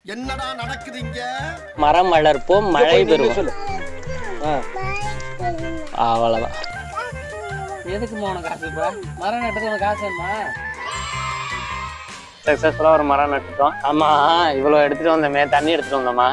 என்னடா நடக்குது இங்க மரம் வளர்ப்போம் மழை பெறுவோம் அவ்வளோதான் எதுக்குமா உனக்கு காசு இப்போ மரம் நட்டது உனக்கு காசு வேணுமா சக்ஸஸ்ஃபுல்லாக ஒரு மரம் நட்டுட்டோம் ஆமா இவ்வளோ எடுத்துட்டு வந்தோமே தண்ணி எடுத்துட்டு வந்தோமா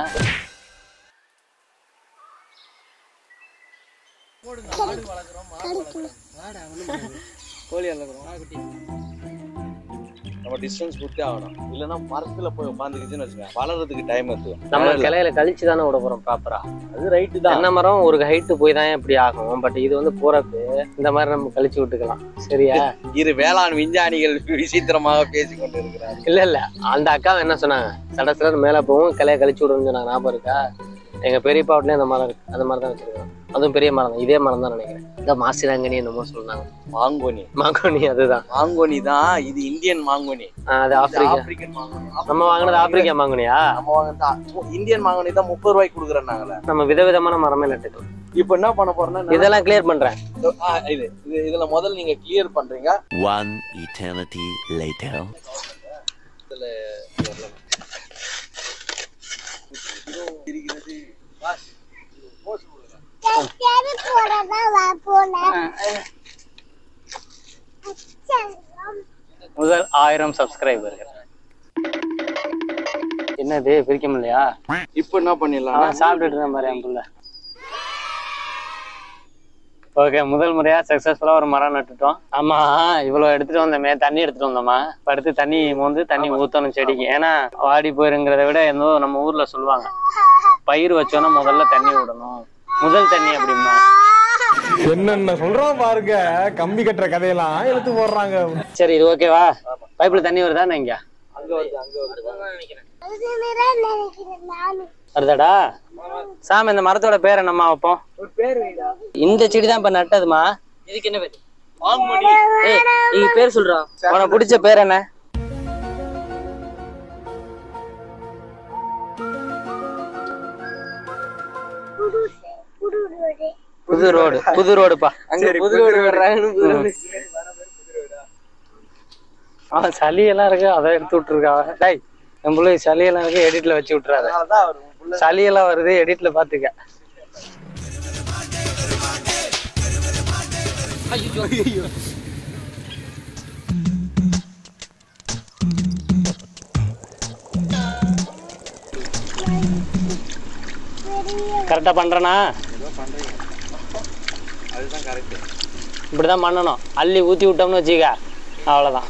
கோழி வளர்க்குறோம் குட்டி நம்ம டிஸ்டன்ஸ் கொடுத்தே ஆகணும் இல்லைன்னா மரத்துல போய் உட்காந்துக்கிச்சுன்னு வச்சுக்கோங்க வளர்றதுக்கு டைம் எடுத்துக்கும் நம்ம கிளையில கழிச்சு தானே விட போறோம் ப்ராப்பரா அது ரைட்டு தான் தென்னை மரம் ஒரு ஹைட்டு போய் தான் இப்படி ஆகும் பட் இது வந்து போறப்ப இந்த மாதிரி நம்ம கழிச்சு விட்டுக்கலாம் சரியா இரு வேளாண் விஞ்ஞானிகள் விசித்திரமாக பேசி கொண்டு இருக்கிறார் இல்ல இல்ல அந்த அக்கா என்ன சொன்னாங்க சட சடன்னு மேல போகும் கிளைய கழிச்சு விடுன்னு சொன்னாங்க ஞாபகம் இருக்கா எங்க பெரியப்பா வீட்லயும் அந்த மரம் இருக்கு அந்த மாதிரி தான் வச்சிருக்கோம் அதுவும் பெரிய மரம் தான் இதே மரம் தான் நினைக்கிறேன் இந்த மாசிலாங்கனி என்னமோ சொன்னாங்க மாங்கோனி மாங்கோனி அதுதான் மாங்கோனி தான் இது இந்தியன் மாங்கோனி ஆ, அது இது ஆப்பிரிக்கா ஆப்பிரிக்கன் மாங்கோனி நம்ம வாங்கினது ஆப்பிரிக்கா மாங்கோனியா நம்ம வாங்கினது இந்தியன் மாங்கோனி தான் முப்பது ரூபாய்க்கு கொடுக்குறேன்னாங்களே நம்ம விதவிதமான மரமே நட்டுக்கலாம் இப்போ என்ன பண்ண போறோம்னா இதெல்லாம் கிளியர் பண்றேன் ஆ, இது இது இதுல முதல்ல நீங்க கிளியர் பண்றீங்க One eternity later. முதல் ஆயிரம் சப்ஸ்கிரைபர்கள் என்னது பிரிக்க முடியலையா இப்போ என்ன பண்ணிடலாம் அதான் சாப்பிட்டுட்டு இருந்த மாதிரி என் புள்ள ஓகே முதல் முறையா சக்சஸ்ஃபுல்லா ஒரு மரம் நட்டுட்டோம் ஆமா இவ்வளவு எடுத்துட்டு வந்தோமே தண்ணி எடுத்துட்டு வந்தோமா இப்ப அடுத்து தண்ணி மோந்து தண்ணி ஊத்தணும் செடிக்கு ஏன்னா வாடி போயிருங்கிறத விட ஏதோ நம்ம ஊர்ல சொல்லுவாங்க பயிர் வச்சோன்னா முதல்ல தண்ணி விடணும் முதல் தண்ணி அப்படிமா என்னென்ன சொல்றான் பாருங்க கம்பி கட்டுற கதையெல்லாம் எடுத்து போடுறாங்க சரி இது ஓகேவா பைப்ல தண்ணி வருதா இங்க அங்க வருது அங்க வருது வருதாடா சாமி இந்த மரத்தோட பேர் என்னம்மா வைப்போம் இந்த செடி தான் இப்ப நட்டதுமா இதுக்கு என்ன பேர் ஏய் நீ பேர் சொல்றா உனக்கு பிடிச்ச பேர் என்ன புது ரோடு புது ரோடுப்பா அங்க புது ரோடு வர்றாங்கன்னு அவன் சளி எல்லாம் இருக்கு அதை எடுத்து விட்டுருக்கா டேய் என் பிள்ளை சளி எல்லாம் இருக்கு எடிட்ல வச்சு விட்டுறாத அதனாலதான் அவர் உள்ள சளி எல்லாம் வருது எடிட்ல பாத்துக்க கரெக்டா பண்றனா அதுதான் கரெக்ட் இப்படிதான் பண்ணணும் அள்ளி ஊத்தி விட்டோம்னு வச்சுக்க அவ்வளவுதான்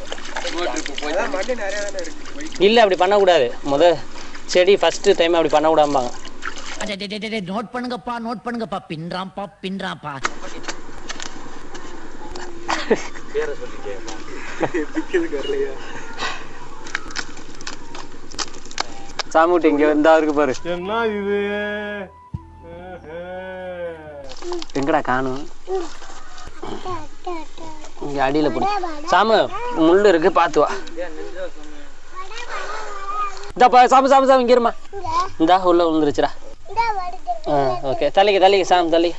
இல்ல அப்படி பண்ணக்கூடாது முத செடி ஃபர்ஸ்ட் டைம் அப்படி பண்ணக்கூடாம்பாங்க நோட் பண்ணுங்கப்பா நோட் பண்ணுங்கப்பா பின்றாம்பா பின்றாம்பா சாமுட்டி இங்க வந்தா இருக்கு பாரு என்ன இது எங்கடா காணும் இங்க அடியில போடு சாமு முள்ளு இருக்கு பாத்து வா இந்தாப்பா சாமு சாமு சாமு இங்க இருமா இந்தா உள்ள விழுந்துருச்சுடா ஆ ஓகே தள்ளிக்க தள்ளிக்க சாமி தள்ளிக்க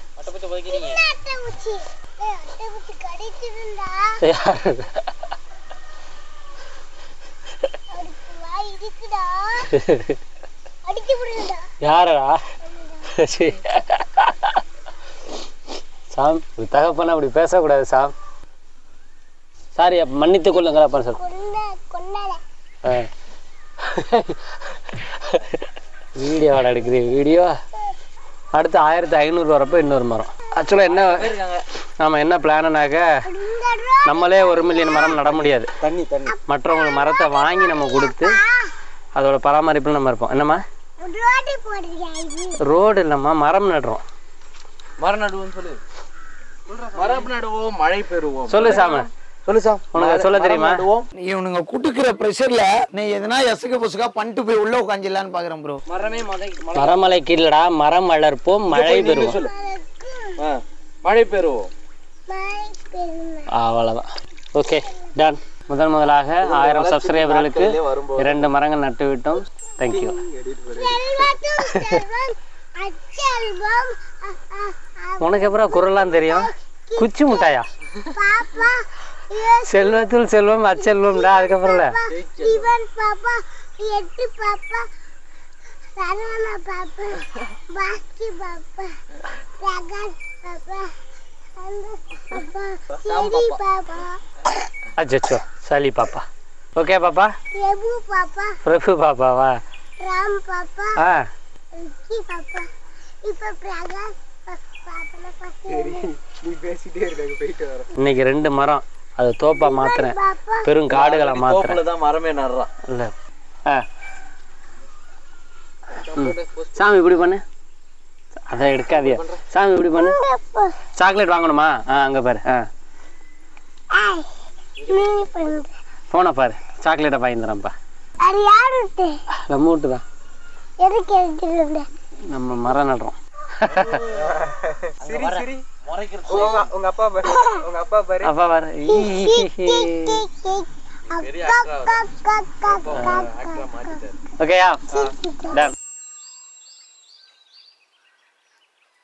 யாரடா சீ. சாம் ஒரு தகப்பன அப்படி பேசக்கூடாது சாம் சாரி அப்ப மன்னித்துக் கொள்ளுங்கள் அப்பா சார் வீடியோ வாட எடுக்குது வீடியோ அடுத்து ஆயிரத்தி ஐநூறு வரப்போ இன்னொரு மரம் ஆக்சுவலாக என்ன நாம என்ன பிளான்னாக்க நம்மளே ஒரு மில்லியன் மரம் நட முடியாது தண்ணி தண்ணி மற்றவங்க மரத்தை வாங்கி நம்ம கொடுத்து அதோட பராமரிப்பில் நம்ம இருப்போம் என்னம்மா ரோடு இல்லைம்மா மரம் நடுறோம் மரம் நடுவோம் சொல்லு மரம் நடுவோம் மழை பெறுவோம் சொல்லு சாம சொல்லு சாம் உனக்கு சொல்ல தெரியுமா இவனுங்க குடுக்கிற ப்ரெஷர்ல நீ எதனா எசுக்கு புசுக்கா பண்ணிட்டு போய் உள்ள உட்காந்துலான்னு பாக்குறேன் ப்ரோ மரமலை கீழடா மரம் வளர்ப்போம் மழை பெறுவோம் சொல்லு ஆ, மழை பெறுவோம் அவ்வளவுதான் ஓகே டன் முதல் முதலாக ஆயிரம் சப்ஸ்கிரைபர்களுக்கு இரண்டு மரங்கள் நட்டு விட்டோம் தேங்க்யூ உனக்கு எப்பறம் குரல்லாம் தெரியும் குச்சி முட்டாயா செல்வத்துள் செல்வம் அச்செல்வம்டா அதுக்கப்புறம்ல சிவன் பாப்பா எட்டு பாப்பா பாப்பா பாக்கி பாப்பா பிரகாஷ் பாப்பா பாப்பா சிரி பாப்பா அச்சோ சலி பாப்பா ஓகே பாப்பா பிரபு பாப்பா பிரபு பாப்பாவா ராம் பாப்பா ஆ ரிக்கி பாப்பா இப்ப பிரகாஷ் பாப்பா பாப்பா இன்னைக்கு ரெண்டு மரம் அது தோப்பா மாத்துறேன் பாப்பா பெரும் காடுகளை மாத்துறேன் தோப்புல தான் மரமே நடுறான் இல்ல ஆ ம். சாமி இப்படி பண்ணு அதை எடுக்காதியா சாமி இப்படி பண்ணு சாக்லேட் வாங்கணுமா ஆ அங்க பாரு ஆ ஐ நீ பண்ணு போனை பாரு சாக்லேட்டை வாங்கிந்துறேன்ப்பா அது யாரு நம்ம வீட்டு தான் எதுக்கு எடுத்துட்டு நம்ம மரம் நடுறோம் அப்பா பாரு ஈ, ஈ, ஈ, ஈ. ஓகேயா டன்